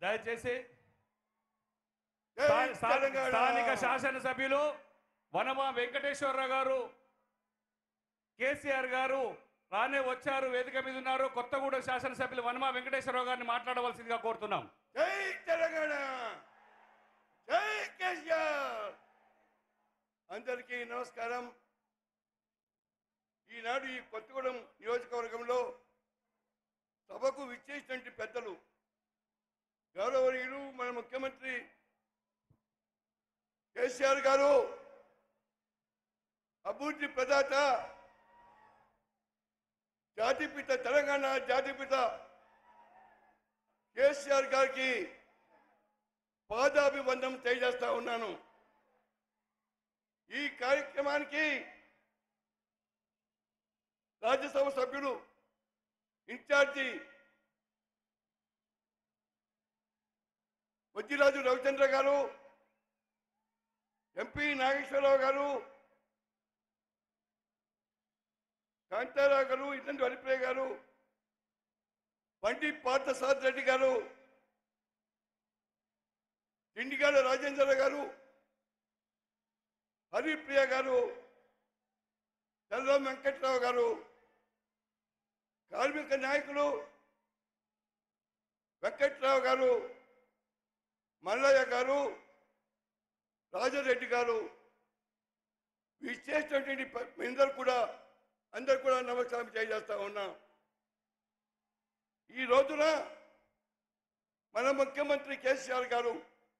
దయచేసి జై స్థా- స్థా- తెలంగాణ. స్థానిక శాసనసభ్యులు వనమా వెంకటేశ్వరరావు గారు కేసీఆర్ గారు రానే వచ్చారు వేదిక మీద ఉన్నారు కొత్తగూడెం శాసనసభ్యులు వనమా వెంకటేశ్వరరావు గారిని మాట్లాడవలసిందిగా కోరుతున్నాం జై తెలంగాణ జై కేసీఆర్ అందరికీ నమస్కారం ఈనాడు ఈ కొత్తగూడెం నియోజకవర్గంలో సభకు విచ్చేసినటువంటి పెద్దలు గౌరవనీయులు మన ముఖ్యమంత్రి కేసీఆర్ గారు అభివృద్ధి ప్రదాత జాతిపిత తెలంగాణ జాతిపిత కేసీఆర్ గారికి పాదాభివందనం తెలియజేస్తా ఉన్నాను ఈ కార్యక్రమానికి రాజ్యసభ సభ్యులు ఇన్ఛార్జి వజ్జిరాజు రవిచంద్ర గారు ఎంపీ నాగేశ్వరరావు గారు కాంతారావు గారు ఇటువంటి హరిప్రియ గారు బండి పార్థసారథి రెడ్డి గారు దిండిగాల రాజేంద్ర గారు హరిప్రియ గారు తెల్లం వెంకట్రావు గారు కార్మిక నాయకులు వెంకట్రావు గారు మల్లయ్య గారు రాజారెడ్డి గారు విశేషటువంటి అందరూ కూడా అందరు కూడా నమస్కారం తెలియజేస్తా ఉన్నా ఈ రోజున మన ముఖ్యమంత్రి కేసీఆర్ గారు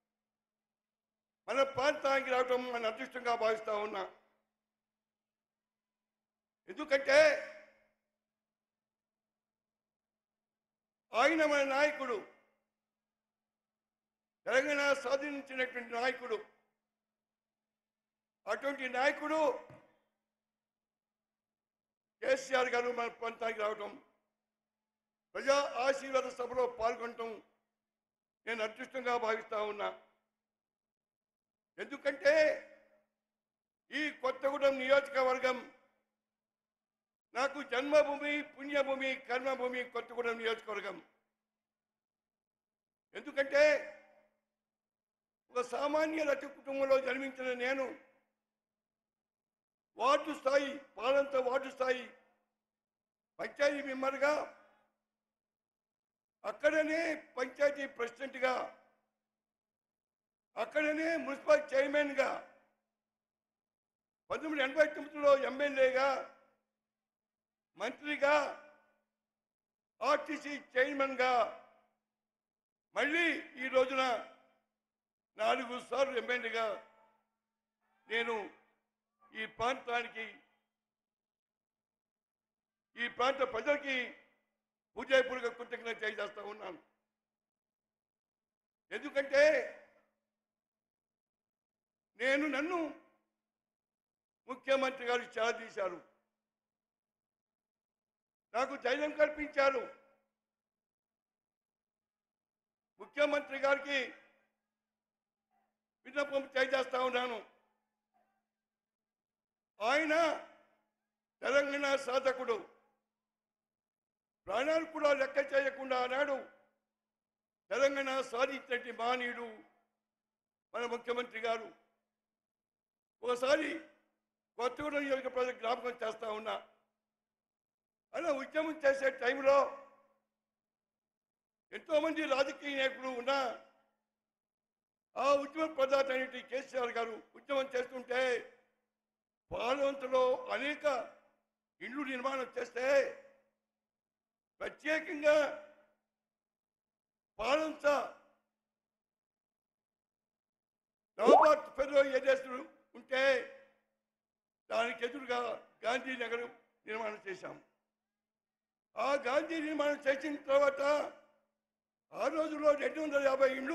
మన ప్రాంతానికి రావడం మన అదృష్టంగా భావిస్తా ఉన్నా ఎందుకంటే ఆయన మన నాయకుడు తెలంగాణ సాధించినటువంటి నాయకుడు అటువంటి నాయకుడు కేసీఆర్ గారు మన ప్రాంతానికి రావడం ప్రజా ఆశీర్వాద సభలో పాల్గొనటం నేను అదృష్టంగా భావిస్తా ఉన్నా ఎందుకంటే ఈ కొత్తగూడెం నియోజకవర్గం నాకు జన్మభూమి పుణ్యభూమి కర్మభూమి కొత్తగూడెం నియోజకవర్గం ఎందుకంటే ఒక సామాన్య రచ కుటుంబంలో జన్మించిన నేను వార్డు స్థాయి పాలంత వార్డు స్థాయి పంచాయతీ మెంబర్గా అక్కడనే పంచాయతీ ప్రెసిడెంట్గా అక్కడనే మున్సిపల్ చైర్మన్గా పంతొమ్మిది ఎనభై తొమ్మిదిలో ఎమ్మెల్యేగా మంత్రిగా ఆర్టీసీ చైర్మన్గా మళ్ళీ ఈ రోజున నాలుగు సార్లు ఎమ్మెల్యేగా నేను ఈ ప్రాంతానికి ఈ ప్రాంత ప్రజలకి పూజాపూర్వక కృతజ్ఞత తెలియజేస్తా ఉన్నాను ఎందుకంటే నేను నన్ను ముఖ్యమంత్రి గారు చాలా తీశారు నాకు ధైర్యం కల్పించారు ముఖ్యమంత్రి గారికి విన్నపం చేస్తా ఉన్నాను ఆయన తెలంగాణ సాధకుడు ప్రాణాలు కూడా లెక్క చేయకుండా ఆనాడు తెలంగాణ సాధించినటువంటి మానీయుడు మన ముఖ్యమంత్రి గారు ఒకసారి కొత్తగూడెం నియోజక ప్రజలకు జ్ఞాపకం చేస్తా ఉన్నా అలా ఉద్యమం చేసే టైంలో ఎంతో మంది రాజకీయ నాయకులు ఉన్నా ఆ ఉద్యమ ప్రదాత అనేటి కేసీఆర్ గారు ఉద్యమం చేస్తుంటే పాలవంతలో అనేక ఇండ్లు నిర్మాణం చేస్తే ప్రత్యేకంగా పాలంత నవభారత్ ఫెడరల్ ఏరియాస్ ఉంటే దానికి ఎదురుగా గాంధీనగర్ నిర్మాణం చేశాం ఆ గాంధీ నిర్మాణం చేసిన తర్వాత ఆ రోజుల్లో రెండు వందల యాభై ఇండ్లు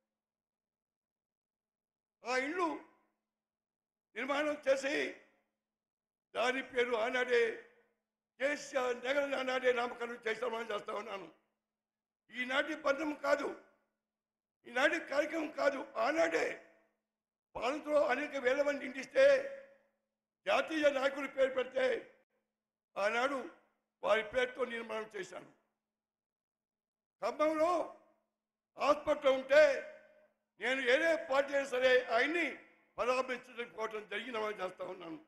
ఆ ఇండ్లు నిర్మాణం చేసి దాని పేరు ఆనాడే కేసీఆర్ నగర ఆనాడే నామకరణం చేస్తామని చేస్తా ఉన్నాను ఈనాటి బంధం కాదు ఈనాటి కార్యక్రమం కాదు ఆనాడే పాలనలో అనేక వేల మంది ఇంటిస్తే జాతీయ నాయకుడి పేరు పెడితే ఆనాడు వారి పేరుతో నిర్మాణం చేశాను ఖమ్మంలో ఆ హాస్పిటల్ ఉంటే నేను ఏదే పార్టీ అయినా సరే ఆయన్ని పరామర్శించకపోవడం జరిగిన వాళ్ళు చేస్తా ఉన్నాను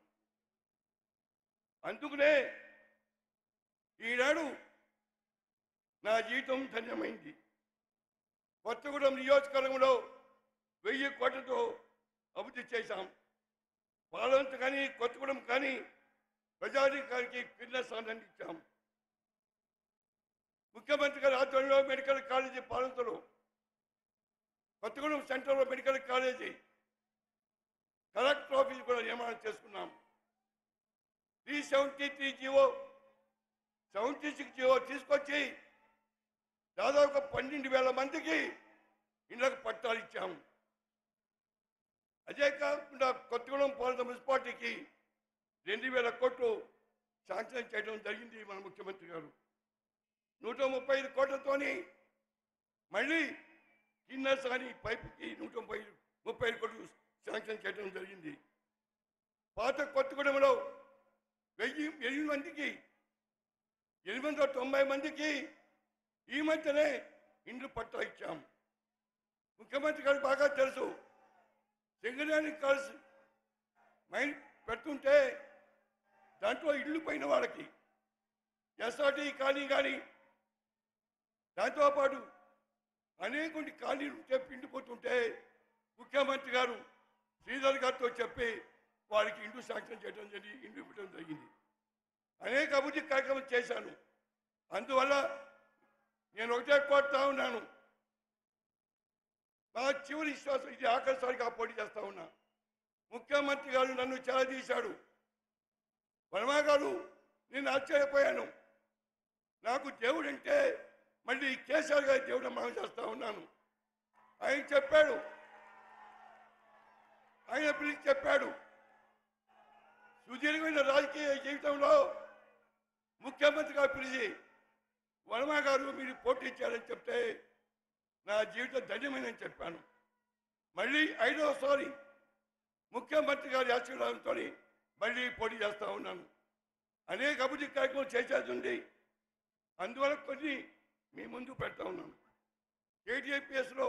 అందుకనే ఈనాడు నా జీవితం ధన్యమైంది కొత్తగూడెం నియోజకవర్గంలో వెయ్యి కోట్లతో అభివృద్ధి చేశాం పాలంత కానీ కొత్తగూడెం కానీ ప్రజాధికారికి భిన్న స్థానాన్ని ఇచ్చాం ముఖ్యమంత్రి గారి ఆధ్వర్యంలో మెడికల్ కాలేజీ పాలనలో కొత్తగూడెం సెంటర్లో మెడికల్ కాలేజీ కలెక్టర్ ఆఫీస్ కూడా నిర్మాణం చేసుకున్నాం three seventy three GO seventy six GO తీసుకొచ్చి దాదాపు పన్నెండు వేల మందికి ఇళ్లకు పట్టాలు ఇచ్చాము అదే కాకుండా కొత్తగూడెం పాలిత మున్సిపాలిటీకి రెండు వేల కోట్లు శాంక్షన్ చేయడం జరిగింది మన ముఖ్యమంత్రి గారు నూట ముప్పై ఐదు కోట్లతోని మళ్ళీ కిన్నర్స్ అని పైపుకి నూట ముప్పై ముప్పై ఐదు కోట్లు శాంక్షన్ చేయడం జరిగింది పాత కొత్తగూడెంలో వెయ్యి ఎనిమిది మందికి ఎనిమిది వందల తొంభై మందికి ఈ మధ్యనే ఇండ్లు పట్టా ఇచ్చాం ముఖ్యమంత్రి గారికి బాగా తెలుసు సింగరేణి కలిసి మైండ్ పెడుతుంటే దాంట్లో ఇల్లు పోయిన వాళ్ళకి ఎస్ఆర్టీ కానీ కానీ దాంతోపాటు అనేక ఖాళీలు ఉంటే పిండిపోతుంటే ముఖ్యమంత్రి గారు శ్రీధర్ గారితో చెప్పి వారికి ఇండ్లు శాంక్షన్ చేయడం జరిగి ఇండ్లు ఇవ్వడం జరిగింది అనేక అభివృద్ధి కార్యక్రమం చేశాను అందువల్ల నేను ఒకటే కోరుతా ఉన్నాను నా చివరి విశ్వాసం ఇది ఆఖరిసారిగా పోటీ చేస్తా ఉన్నా ముఖ్యమంత్రి గారు నన్ను చేరదీశాడు వర్మ గారు నేను ఆశ్చర్యపోయాను నాకు దేవుడు అంటే మళ్ళీ కేసీఆర్ గారి దేవుడు మనం చేస్తా ఉన్నాను ఆయన చెప్పాడు ఆయన పిలిచి చెప్పాడు సుదీర్ఘమైన రాజకీయ జీవితంలో ముఖ్యమంత్రిగా పిలిచి వర్మ గారు మీరు పోటీ చేయాలని చెప్తే నా జీవితం ధన్యమైనని చెప్పాను మళ్ళీ ఐదవసారి ముఖ్యమంత్రి గారి ఆశీర్వాదంతో మళ్ళీ పోటీ చేస్తా ఉన్నాను అనేక అభివృద్ధి కార్యక్రమం చేసేది ఉంది అందువల్ల కొన్ని మీ ముందు పెడతా ఉన్నాను కేటీఐపిఎస్లో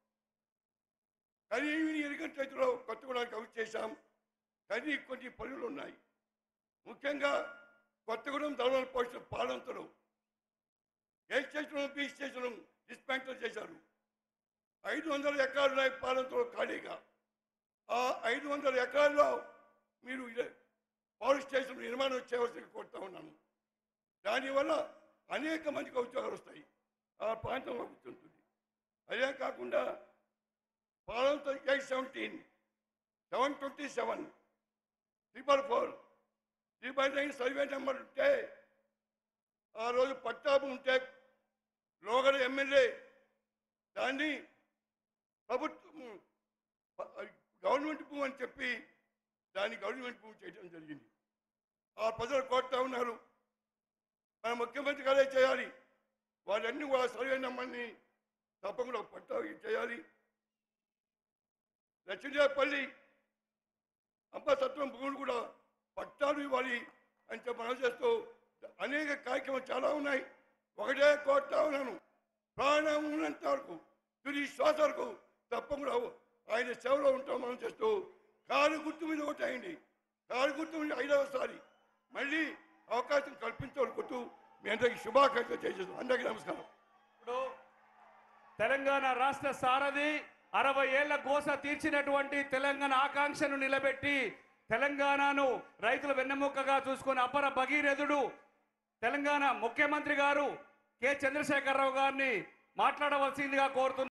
కనీవిని ఎరుగని రైతులో కొత్తగూడెంకి అభివృద్ధి చేశాం కానీ కొన్ని పనులు ఉన్నాయి ముఖ్యంగా కొత్తగూడెం ధర్మల పోషణ పాలంతలు A station B station dismantle చేశారు ఐదు వందల ఎకరాలు ఉన్నాయి పాలంతలో ఖాళీగా ఆ ఐదు వందల ఎకరాల్లో మీరు ఇదే పవర్ స్టేషన్ నిర్మాణం చేయవలసి కోరుతా ఉన్నాను దానివల్ల అనేక మందికి ఉద్యోగాలు వస్తాయి ఆ ప్రాంతంలో గుర్తుంటుంది అదే కాకుండా పాలంతో eight seventeen seven twenty seven triple four triple nine survey number ఉంటే ఆ రోజు పట్టాభు ఉంటే లోగడ ఎమ్మెల్యే దాన్ని ప్రభుత్వం ప- గవర్నమెంట్ భూమి అని చెప్పి దాన్ని గవర్నమెంట్ భూమి చేయడం జరిగింది ఆ ప్రజలు కోరుతా ఉన్నారు మన ముఖ్యమంత్రి గారే చేయాలి వారన్నీ కూడా సర్వే నెంబర్ని తప్పకుండా పట్టా చేయాలి లక్ష్మీదేవపల్లి అంబసత్వం భూములు కూడా పట్టాలు ఇవ్వాలి అని చెప్పి మనం చేస్తూ అనేక కార్యక్రమాలు చాలా ఉన్నాయి ఒకటే కోరుతా ఉన్నాను ప్రాణం ఉన్నంత వరకు తుది శ్వాస వరకు తప్పకుండా ఆయన సేవలో ఉంటాం మనం చేస్తూ కారు గుర్తు మీద ఓటేయండి కారు గుర్తు మీద ఐదవసారి మళ్ళీ అవకాశం కల్పించవనుకుంటూ మీ అందరికీ శుభాకాంక్షలు చేసేస్తాం అందరికీ నమస్కారం ఇప్పుడు తెలంగాణ రాష్ట్ర సారథి అరవై ఏళ్ల గోస తీర్చినటువంటి తెలంగాణ ఆకాంక్షను నిలబెట్టి తెలంగాణను రైతుల వెన్నెముకగా చూసుకుని అపర భగీరథుడు తెలంగాణ ముఖ్యమంత్రి గారు కె చంద్రశేఖరరావు గారిని మాట్లాడవలసిందిగా కోరుతున్నారు